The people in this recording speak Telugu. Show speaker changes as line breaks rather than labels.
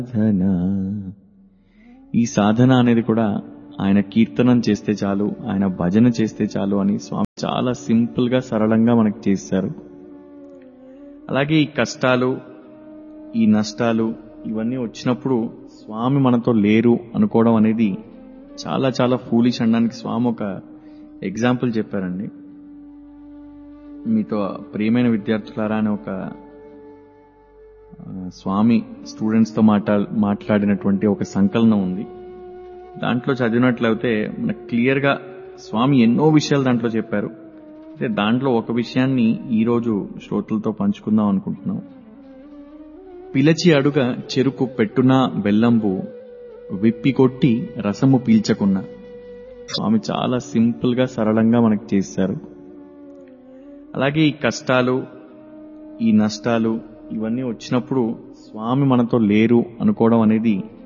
సాధన ఈ సాధన అనేది కూడా ఆయన కీర్తనం చేస్తే చాలు ఆయన భజన చేస్తే చాలు అని స్వామి చాలా సింపుల్ గా సరళంగా మనకు చేశారు అలాగే ఈ కష్టాలు ఈ నష్టాలు ఇవన్నీ వచ్చినప్పుడు స్వామి మనతో లేరు అనుకోవడం అనేది చాలా చాలా ఫూలిష్ అనడానికి స్వామి ఒక ఎగ్జాంపుల్ చెప్పారండి మీతో ప్రియమైన విద్యార్థులారా అని ఒక ఆ, స్వామి స్టూడెంట్స్ తో మాట్లా మాట్లాడినటువంటి ఒక సంకలనం ఉంది దాంట్లో చదివినట్లయితే మనకు క్లియర్ గా స్వామి ఎన్నో విషయాలు దాంట్లో చెప్పారు అయితే దాంట్లో ఒక విషయాన్ని ఈ రోజు శ్రోతలతో పంచుకుందాం అనుకుంటున్నాం పిలచి అడుగ చెరుకు పెట్టున బెల్లంబు విప్పి కొట్టి రసము పీల్చకున్నా స్వామి చాలా సింపుల్ గా సరళంగా మనకు చేశారు అలాగే ఈ కష్టాలు ఈ నష్టాలు ఇవన్నీ వచ్చినప్పుడు స్వామి మనతో లేరు అనుకోవడం అనేది